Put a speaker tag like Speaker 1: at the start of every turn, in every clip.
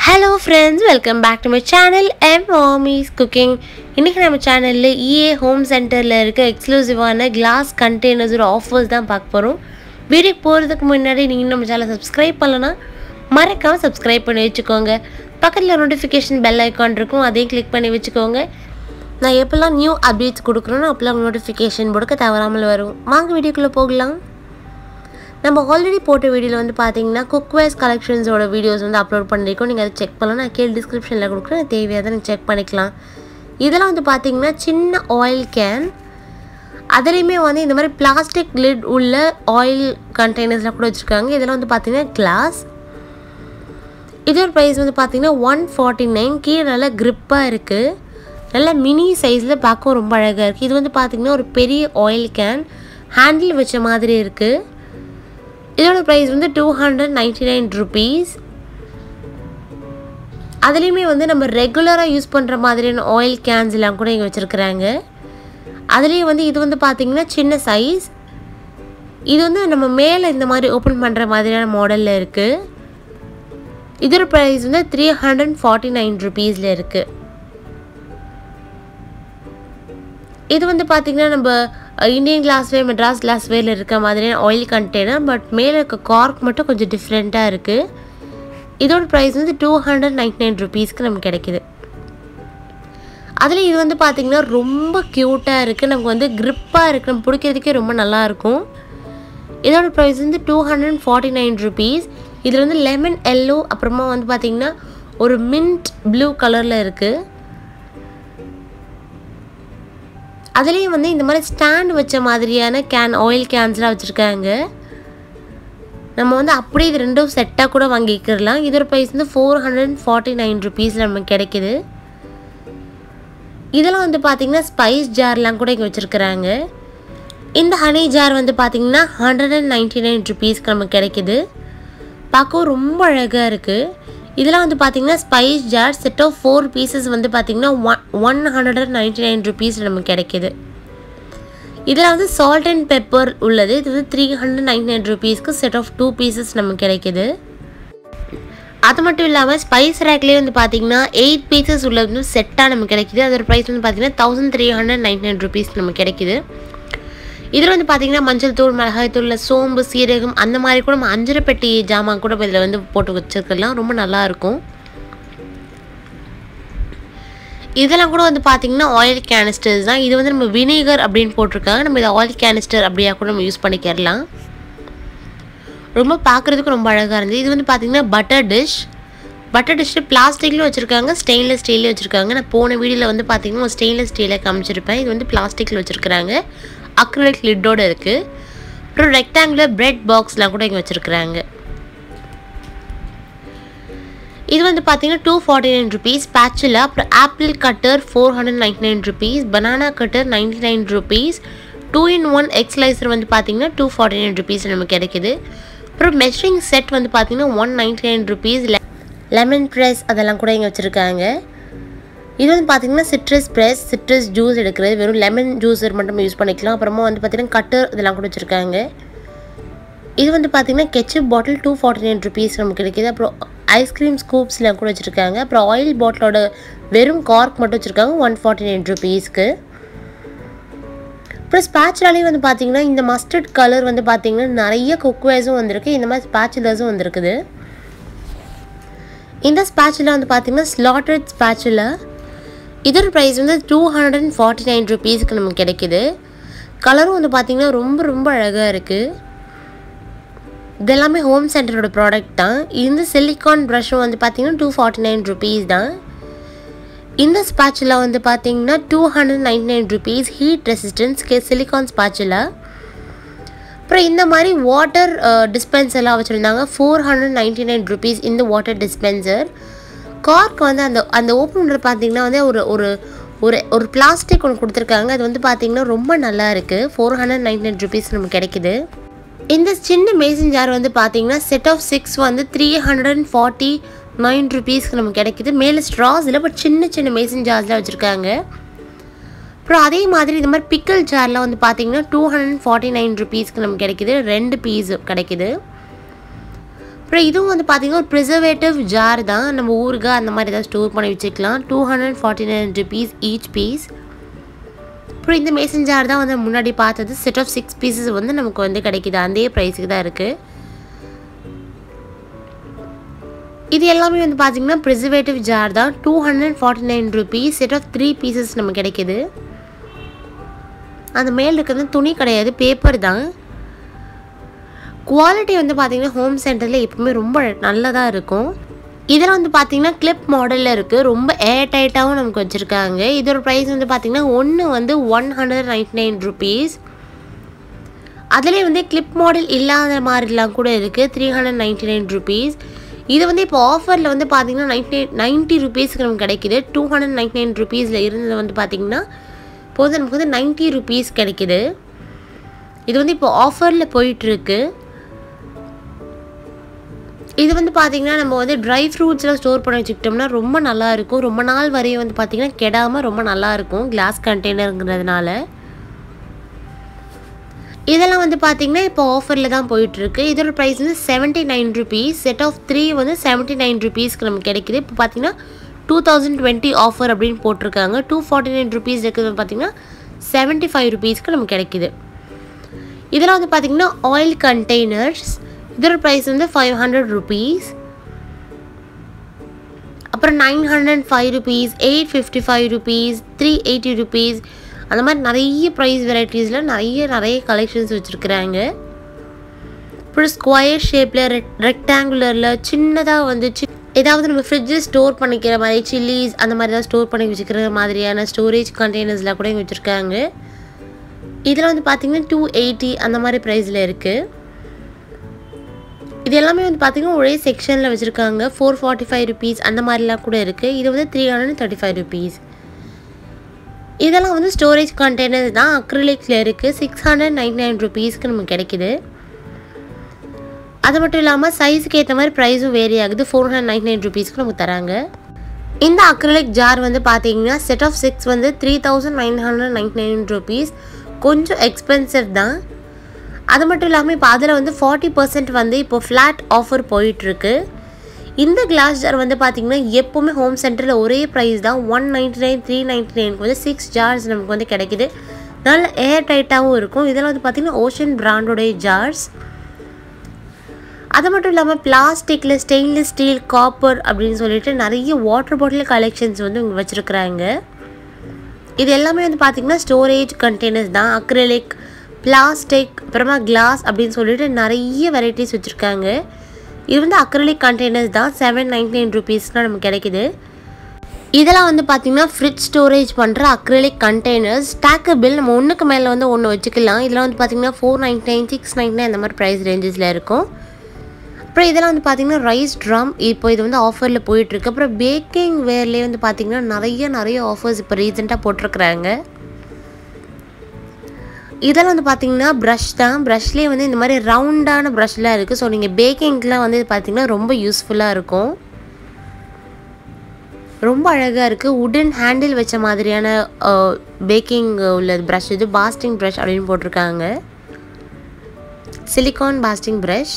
Speaker 1: hello friends welcome back to my channel M mommy's cooking இன்றைக்கி நம்ம சேனலில் இஏ home சென்டரில் இருக்க எக்ஸ்க்ளூசிவான கிளாஸ் கண்டெய்னர்ஸோட ஆஃபர்ஸ் தான் பார்க்க போகிறோம் வீடியோ போகிறதுக்கு முன்னாடி நீங்கள் நம்ம சேனலை சப்ஸ்கிரைப் பண்ணலன்னா மறக்காமல் சப்ஸ்கிரைப் பண்ணி வச்சுக்கோங்க பக்கத்தில் நோட்டிஃபிகேஷன் பெல் ஐக்கான் இருக்கும் அதையும் கிளிக் பண்ணி வச்சுக்கோங்க நான் எப்போல்லாம் நியூ அப்டேட்ஸ் கொடுக்குறேனோ அப்போல்லாம் நோட்டிஃபிகேஷன் கொடுக்க தவறாமல் வரும் வாங்க வீடியோக்குள்ளே போகலாம் நம்ம ஆல்ரெடி போட்ட வீடியோவில் வந்து பார்த்தீங்கன்னா குக்வேர்ஸ் கலெக்ஷன்ஸோட வீடியோஸ் வந்து அப்லோட் பண்ணியிருக்கோம் நீங்கள் அதை செக் பண்ணலாம் நான் கீழே டிஸ்கிரிப்ஷனில் கொடுக்குறேன் தேவையாதான் நீங்கள் செக் பண்ணிக்கலாம் இதெல்லாம் வந்து பார்த்தீங்கன்னா சின்ன ஆயில் கேன் அதுலேயுமே வந்து இந்த மாதிரி பிளாஸ்டிக் லிட் உள்ள ஆயில் கண்டெய்னர்ஸ்லாம் கூட வச்சுருக்காங்க இதெல்லாம் வந்து பார்த்தீங்கன்னா கிளாஸ் இதோட ப்ரைஸ் வந்து பார்த்தீங்கன்னா ஒன் ஃபார்ட்டி நைன் கீழே நல்லா க்ரிப்பாக இருக்குது நல்ல மினி சைஸில் பார்க்கவும் ரொம்ப அழகாக இருக்குது இது வந்து பார்த்திங்கன்னா ஒரு பெரிய ஆயில் கேன் ஹேண்டில் வச்ச மாதிரி இருக்குது இதோட ப்ரைஸ் வந்து two hundred ninety nine rupees அதுலேயுமே வந்து நம்ம ரெகுலராக யூஸ் பண்ணுற மாதிரியான ஆயில் கேன்ஸ் எல்லாம் கூட இங்கே வச்சுருக்குறாங்க அதுலேயும் வந்து இது வந்து பார்த்திங்கன்னா சின்ன சைஸ் இது வந்து நம்ம மேலே இந்த மாதிரி ஓப்பன் பண்ணுற மாதிரியான மாடலில் இருக்குது இதோட ப்ரைஸ் வந்து த்ரீ ஹண்ட்ரட் ஃபார்ட்டி நைன் ருபீஸில் இருக்குது இது வந்து பார்த்திங்கன்னா நம்ம இந்தியன் கிளாஸ்வேர் மெட்ராஸ் கிளாஸ்வேரில் இருக்க மாதிரியான ஆயில் கண்டெய்னர் பட் மேலே இருக்க கார்க் மட்டும் கொஞ்சம் டிஃப்ரெண்ட்டாக இருக்குது இதோட ப்ரைஸ் வந்து டூ ஹண்ட்ரட் நைன்டி நைன் ருபீஸ்க்கு நமக்கு கிடைக்கிது அதில் இது வந்து பார்த்திங்கன்னா ரொம்ப க்யூட்டாக இருக்குது நமக்கு வந்து க்ரிப்பாக இருக்குது நம்ம பிடிக்கிறதுக்கே ரொம்ப நல்லாயிருக்கும் இதோட ப்ரைஸ் வந்து two hundred forty nine rupees இதில் வந்து லெமன் எல்லோ அப்புறமா வந்து பார்த்திங்கன்னா ஒரு மின்ட் ப்ளூ கலரில் இருக்குது அதுலேயும் வந்து இந்த மாதிரி ஸ்டாண்ட் வச்ச மாதிரியான கேன் ஆயில் கேன்ஸ்லாம் வச்சுருக்காங்க நம்ம வந்து அப்படியே இது ரெண்டும் செட்டாக கூட வாங்கிக்கிறலாம் இதோட ப்ரைஸ் வந்து ஃபோர் ஹண்ட்ரட் ஃபார்ட்டி நைன் ருபீஸில் நமக்கு கிடைக்கிது இதெல்லாம் வந்து பார்த்திங்கன்னா ஸ்பைஸ் ஜார்லாம் கூட இங்கே வச்சுருக்குறாங்க இந்த ஹனி ஜார் வந்து பார்த்திங்கன்னா ஹண்ட்ரட் அண்ட் நைன்டி நைன் ருபீஸ்க்கு நமக்கு கிடைக்கிது பார்க்கவும் ரொம்ப அழகாக இருக்குது இதெல்லாம் வந்து பார்த்திங்கன்னா spice jar set of four pieces வந்து பார்த்திங்கன்னா one one hundred and ninety nine rupees நமக்கு கிடைக்கிது இதில் வந்து சால்ட் அண்ட் பெப்பர் உள்ளது இது வந்து த்ரீ ஹண்ட்ரட் நைன்டி நைன் ருபீஸ்க்கு செட் ஆஃப் டூ பீசஸ் நமக்கு கிடைக்கிது அது மட்டும் இல்லாமல் ஸ்பைஸ் ரேக்லேயே வந்து பார்த்திங்கன்னா எயிட் பீசஸ் உள்ளது வந்து செட்டாக நமக்கு கிடைக்கிது அதோட ப்ரைஸ் வந்து பார்த்திங்கன்னா thousand three hundred ninety nine rupees நமக்கு கிடைக்கிது இதில் வந்து பார்த்திங்கன்னா மஞ்சள் தூள் மிளகாய் தூள் சோம்பு சீரகம் அந்த மாதிரி கூட நம்ம அஞ்சரை பெட்டி ஜாமான் கூட இதில் வந்து போட்டு வச்சுருக்கலாம் ரொம்ப நல்லாயிருக்கும் இதெல்லாம் கூட வந்து பார்த்திங்கன்னா ஆயில் கேனிஸ்டர்ஸ் தான் இது வந்து நம்ம வினேகர் அப்படின்னு போட்டிருக்காங்க நம்ம இதை ஆயில் கேனிஸ்டர் அப்படியா கூட நம்ம யூஸ் பண்ணிக்கிறலாம் ரொம்ப பார்க்குறதுக்கு ரொம்ப அழகாக இருந்தது இது வந்து பார்த்திங்கன்னா பட்டர் டிஷ் பட்டர் டிஷ்ஷு பிளாஸ்டிக்லேயும் வச்சுருக்காங்க ஸ்டெயின்லெஸ் ஸ்டீல்லையும் வச்சுருக்காங்க நான் போன வீடியோவில் வந்து பார்த்திங்கன்னா ஸ்டெயின்லெஸ் ஸ்டீலில் காமிச்சிருப்பேன் இது வந்து பிளாஸ்டிக்கில் வச்சுருக்குறாங்க அக்ரலிக் லிட்டோடு இருக்குது அப்புறம் ரெக்டாங்குலர் பிரெட் பாக்ஸ்லாம் கூட இங்கே வச்சுருக்குறாங்க இது வந்து பார்த்தீங்கன்னா two forty nine rupees spatula அப்புறம் apple cutter four hundred ninety nine rupees banana cutter ninety nine rupees two in one எக்ஸ்லைசர் வந்து பார்த்தீங்கன்னா டூ ஃபார்ட்டி நைன் ருபீஸ் நமக்கு கிடைக்குது அப்புறம் மெஷரிங் செட் வந்து பார்த்தீங்கன்னா one ninety nine rupees lemon press அதெல்லாம் கூட இங்கே வச்சுருக்காங்க இது வந்து பார்த்திங்கன்னா சிட்ரஸ் ப்ரெஸ் சிட்ரஸ் ஜூஸ் எடுக்கிறது வெறும் லெமன் ஜூஸர் மட்டும் யூஸ் பண்ணிக்கலாம் அப்புறமா வந்து பார்த்திங்கன்னா கட்டர் இதெல்லாம் கூட வச்சுருக்காங்க இது வந்து பார்த்திங்கன்னா ketchup bottle two forty nine rupees நமக்கு கிடைக்கிது அப்புறம் ஐஸ்கிரீம் ஸ்கூப்ஸ்லாம் கூட வச்சுருக்காங்க அப்புறம் ஆயில் பாட்டிலோட வெறும் கார்க் மட்டும் வச்சுருக்காங்க ஒன் ஃபார்ட்டி நைன் ருபீஸ்க்கு அப்புறம் ஸ்பேச்சுலாலே வந்து பார்த்திங்கன்னா இந்த மஸ்டர்ட் கலர் வந்து பார்த்திங்கன்னா நிறைய குக்வேர்ஸும் வந்திருக்கு இந்த மாதிரி ஸ்பேச்சுலர்ஸும் வந்திருக்குது இந்த ஸ்பேச்சுலா வந்து பார்த்திங்கன்னா ஸ்லாட்டட் ஸ்பேச்சுலா இதோட ப்ரைஸ் வந்து two hundred and forty nine ருபீஸ்க்கு நமக்கு கிடைக்கிது கலரும் வந்து பார்த்திங்கன்னா ரொம்ப ரொம்ப அழகாக இருக்குது இதெல்லாமே ஹோம் சென்டரோட ப்ராடக்ட் தான் இந்த சிலிக்கான் ப்ரஷ்ஷும் வந்து பார்த்திங்கன்னா டூ ஃபார்ட்டி நைன் ருபீஸ் தான் இந்த ஸ்பேச்சுலா வந்து பார்த்திங்கன்னா two hundred ninety nine rupees heat resistance கே சிலிக்கான் ஸ்பேச்சுலா அப்புறம் இந்த மாதிரி வாட்டர் டிஸ்பென்சர்லாம் வச்சுருந்தாங்க four hundred ninety nine rupees இந்த வாட்டர் டிஸ்பென்சர் கார்க் வந்து அந்த அந்த ஓப்பன் பண்ணுறது பார்த்தீங்கன்னா வந்து ஒரு ஒரு ஒரு ஒரு பிளாஸ்டிக் ஒன்று கொடுத்துருக்காங்க அது வந்து பார்த்திங்கன்னா ரொம்ப நல்லா இருக்குது four hundred ninety nine rupees நமக்கு கிடைக்குது இந்த சின்ன மேசன் ஜார் வந்து பார்த்தீங்கன்னா செட் ஆஃப் சிக்ஸ் வந்து three hundred and forty nine ருபீஸ்க்கு நமக்கு கிடைக்குது மேலே ஸ்ட்ராஸ் இல்லை பட் சின்ன சின்ன மேசன் ஜார்ஸ்லாம் வச்சுருக்காங்க அப்புறம் அதே மாதிரி இந்த மாதிரி பிக்கல் ஜார்லாம் வந்து பார்த்தீங்கன்னா two hundred and forty nine ருபீஸ்க்கு நமக்கு கிடைக்குது ரெண்டு பீஸ் கிடைக்குது அப்புறம் இதுவும் வந்து பார்த்திங்கன்னா ஒரு ப்ரிசர்வேட்டிவ் ஜார் தான் நம்ம ஊறுகாய் அந்த மாதிரி ஏதாவது ஸ்டோர் பண்ணி வச்சுக்கலாம் two hundred forty nine rupees each piece அப்புறம் இந்த மேசன் ஜார் தான் வந்து முன்னாடி பார்த்தது செட் ஆஃப் சிக்ஸ் பீசஸ் வந்து நமக்கு வந்து கிடைக்குது அதே ப்ரைஸுக்கு தான் இருக்குது இது எல்லாமே வந்து பார்த்திங்கன்னா ப்ரிசர்வேட்டிவ் ஜார் தான் two hundred forty nine rupees set of three pieces நமக்கு கிடைக்குது அந்த மேல் இருக்கிறது துணி கிடையாது பேப்பர் தான் குவாலிட்டி வந்து பார்த்திங்கன்னா ஹோம் சென்டரில் எப்பவுமே ரொம்ப நல்லதாக இருக்கும் இதில் வந்து பார்த்திங்கன்னா கிளிப் மாடலில் இருக்குது ரொம்ப ஏர் டைட்டாகவும் நமக்கு வச்சுருக்காங்க இதோட ப்ரைஸ் வந்து பார்த்திங்கன்னா ஒன்று வந்து one hundred ninety nine rupees அதிலே வந்து கிளிப் மாடல் இல்லாத மாதிரிலாம் கூட இருக்குது three hundred ninety nine rupees இது வந்து இப்போ ஆஃபரில் வந்து பார்த்திங்கன்னா நைன்டி நைன்ட்டி ருபீஸ்க்கு நமக்கு கிடைக்குது டூ ஹண்ட்ரட் நைன்டி நைன் ருபீஸில் இருந்தது வந்து பார்த்திங்கன்னா இப்போ வந்து நமக்கு வந்து நைன்ட்டி ருபீஸ் கிடைக்குது இது வந்து இப்போ ஆஃபரில் போயிட்டுருக்கு இது வந்து பார்த்திங்கன்னா நம்ம வந்து ட்ரை ஃப்ரூட்ஸ்லாம் ஸ்டோர் பண்ணி வச்சுக்கிட்டோம்னா ரொம்ப நல்லா இருக்கும் ரொம்ப நாள் வரையும் வந்து பார்த்திங்கன்னா கெடாமல் ரொம்ப நல்லா இருக்கும் கிளாஸ் கண்டெய்னருங்கிறதுனால இதெல்லாம் வந்து பார்த்திங்கன்னா இப்போ ஆஃபரில் தான் போயிட்டுருக்கு இதோட ப்ரைஸ் வந்து seventy nine rupees set of three வந்து செவன்ட்டி நைன் ருபீஸ்க்கு நமக்கு கிடைக்குது இப்போ பார்த்திங்கன்னா டூ தௌசண்ட் டுவெண்ட்டி ஆஃபர் அப்படின்னு போட்டிருக்காங்க டூ ஃபார்ட்டி நைன் ருபீஸ் இருக்கிறது பார்த்திங்கன்னா செவன்ட்டி ஃபைவ் ருபீஸ்க்கு நமக்கு கிடைக்குது இதெல்லாம் வந்து பார்த்திங்கன்னா ஆயில் கண்டெய்னர்ஸ் இதோட ப்ரைஸ் வந்து ஃபைவ் ஹண்ட்ரட் ருபீஸ் அப்புறம் nine hundred five rupees eight fifty five rupees three eighty rupees அந்த மாதிரி நிறைய ப்ரைஸ் வெரைட்டிஸில் நிறைய நிறைய கலெக்ஷன்ஸ் வச்சுருக்குறாங்க அப்புறம் ஸ்கொயர் ஷேப்பில் ரெக் ரெக்டாங்குலரில் சின்னதாக வந்து சி ஏதாவது நம்ம ஃப்ரிட்ஜில் ஸ்டோர் பண்ணிக்கிற மாதிரி சில்லிஸ் அந்த மாதிரி தான் ஸ்டோர் பண்ணி வச்சுக்கிற மாதிரியான ஸ்டோரேஜ் கண்டெய்னர்ஸ்லாம் கூட இங்கே வச்சுருக்காங்க இதில் வந்து பார்த்திங்கன்னா டூ எயிட்டி அந்த மாதிரி ப்ரைஸில் இருக்குது இது எல்லாமே வந்து பார்த்திங்கன்னா ஒரே செக்ஷனில் வச்சுருக்காங்க ஃபோர் ஃபார்ட்டி ஃபைவ் ருபீஸ் அந்த மாதிரிலாம் கூட இருக்குது இது வந்து three hundred thirty five rupees இதெல்லாம் வந்து ஸ்டோரேஜ் கண்டெய்னர் தான் அக்ரிலிக்ஸில் இருக்குது சிக்ஸ் ஹண்ட்ரட் நைன்டி நைன் ருபீஸ்க்கு நமக்கு கிடைக்குது அது மட்டும் இல்லாமல் சைஸுக்கு ஏற்ற மாதிரி ப்ரைஸும் வேரி ஆகுது ஃபோர் ஹண்ட்ரட் நைன்டி நைன் ருபீஸ்க்கு நமக்கு தராங்க இந்த அக்ரிலிக் ஜார் வந்து பார்த்தீங்கன்னா செட் ஆஃப் சிக்ஸ் வந்து three thousand nine hundred ninety nine rupees கொஞ்சம் எக்ஸ்பென்சிவ் தான் அது மட்டும் இல்லாமல் இப்போ அதில் வந்து ஃபார்ட்டி பர்சன்ட் வந்து இப்போ ஃப்ளாட் ஆஃபர் போயிட்டுருக்கு இந்த கிளாஸ் ஜார் வந்து பார்த்திங்கன்னா எப்போவுமே ஹோம் சென்டரில் ஒரே ப்ரைஸ் தான் one ninety nine three ninety நைனுக்கு வந்து சிக்ஸ் ஜார்ஸ் நமக்கு வந்து கிடைக்குது நல்ல ஏர் டைட்டாகவும் இருக்கும் இதெல்லாம் வந்து பார்த்திங்கன்னா ஓஷன் பிராண்டோடைய ஜார்ஸ் அது மட்டும் இல்லாமல் பிளாஸ்டிக்கில் ஸ்டெயின்லெஸ் ஸ்டீல் காப்பர் அப்படின்னு சொல்லிட்டு நிறைய வாட்டர் பாட்டில் கலெக்ஷன்ஸ் வந்து இங்கே வச்சுருக்குறாங்க இது எல்லாமே வந்து பார்த்திங்கன்னா ஸ்டோரேஜ் கண்டெய்னர்ஸ் தான் அக்ரிலிக் பிளாஸ்டிக் அப்புறமா கிளாஸ் அப்படின்னு சொல்லிட்டு நிறைய வெரைட்டிஸ் வச்சுருக்காங்க இது வந்து அக்ரலிக் கண்டெய்னர்ஸ் தான் செவன் நைன்டி நைன் ருபீஸ்லாம் நமக்கு கிடைக்குது இதெல்லாம் வந்து பார்த்திங்கன்னா ஃப்ரிட்ஜ் ஸ்டோரேஜ் பண்ணுற அக்ரலிக் கண்டெய்னர்ஸ் ஸ்டாக்கபிள் நம்ம ஒன்றுக்கு மேலே வந்து ஒன்று வச்சுக்கலாம் இதெல்லாம் வந்து பார்த்திங்கன்னா four ninety nine six ninety nine அந்த மாதிரி ப்ரைஸ் ரேஞ்சஸில் இருக்கும் அப்புறம் இதெல்லாம் வந்து பார்த்திங்கன்னா ரைஸ் ட்ரம் இப்போ இது வந்து ஆஃபரில் போயிட்டுருக்கு அப்புறம் பேக்கிங் வேர்லேயே வந்து பார்த்திங்கன்னா நிறைய நிறைய ஆஃபர்ஸ் இப்போ ரீசெண்டாக போட்டிருக்குறாங்க இதெல்லாம் வந்து பார்த்தீங்கன்னா ப்ரஷ் தான் ப்ரஷ்லேயே வந்து இந்த மாதிரி ரவுண்டான ப்ரஷ்லாம் இருக்குது ஸோ நீங்கள் பேக்கிங்க்கெலாம் வந்து பார்த்தீங்கன்னா ரொம்ப யூஸ்ஃபுல்லாக இருக்கும் ரொம்ப அழகாக இருக்குது உடன் ஹேண்டில் வச்ச மாதிரியான பேக்கிங் உள்ள ப்ரஷ் இது பாஸ்டிங் ப்ரஷ் அப்படின்னு போட்டிருக்காங்க சிலிகான் பாஸ்டிங் ப்ரஷ்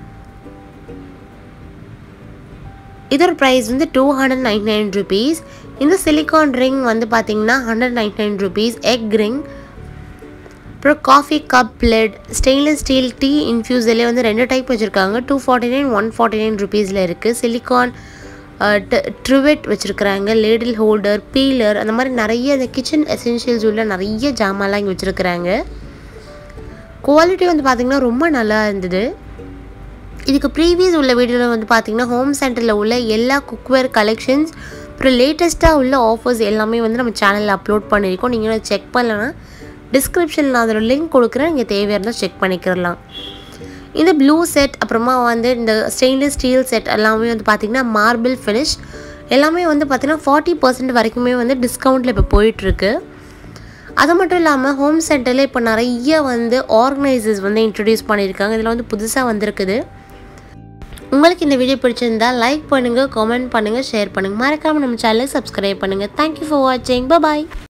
Speaker 1: இதோட ப்ரைஸ் வந்து two hundred ninety nine rupees இந்த சிலிகான் ரிங் வந்து பார்த்தீங்கன்னா hundred ninety nine rupees egg ring அப்புறம் coffee cup lid stainless steel tea இன்ஃப்யூஸிலே வந்து ரெண்டு டைப் வச்சுருக்காங்க two forty nine one forty nine ருபீஸில் இருக்குது சிலிகான் ட்ரிவெட் வச்சுருக்குறாங்க லேடில் ஹோல்டர் பீலர் அந்த மாதிரி நிறைய இந்த கிச்சன் எசென்ஷியல்ஸ் உள்ள நிறைய ஜாமான்லாம் இங்கே வச்சுருக்குறாங்க குவாலிட்டி வந்து பார்த்திங்கன்னா ரொம்ப நல்லா இருந்தது இதுக்கு ப்ரீவியஸ் உள்ள வீடியோவில் வந்து பார்த்திங்கன்னா ஹோம் சென்டரில் உள்ள எல்லா குக்வேர் கலெக்ஷன்ஸ் அப்புறம் லேட்டஸ்ட்டாக உள்ள ஆஃபர்ஸ் எல்லாமே வந்து நம்ம சேனலில் அப்லோட் பண்ணியிருக்கோம் நீங்கள் செக் பண்ணலன்னா டிஸ்கிரிப்ஷனில் நான் அதோட லிங்க் கொடுக்குறேன் நீங்கள் தேவையாக இருந்தால் செக் பண்ணிக்கிறலாம் இந்த ப்ளூ செட் அப்புறமா வந்து இந்த ஸ்டெயின்லெஸ் ஸ்டீல் செட் எல்லாமே வந்து பார்த்திங்கன்னா மார்பிள் ஃபினிஷ் எல்லாமே வந்து பார்த்திங்கன்னா ஃபார்ட்டி பர்சன்ட் வரைக்குமே வந்து டிஸ்கவுண்ட்டில் இப்போ போயிட்டுருக்கு அது மட்டும் இல்லாமல் ஹோம் சென்டரில் இப்போ நிறைய வந்து ஆர்கனைசர்ஸ் வந்து இன்ட்ரடியூஸ் பண்ணியிருக்காங்க இதில் வந்து புதுசாக வந்திருக்குது உங்களுக்கு இந்த வீடியோ பிடிச்சிருந்தா லைக் பண்ணுங்கள் கமெண்ட் பண்ணுங்கள் ஷேர் பண்ணுங்கள் மறக்காமல் நம்ம சேனலை சப்ஸ்கிரைப் பண்ணுங்கள் தேங்க்யூ ஃபார் வாட்சிங் பாய்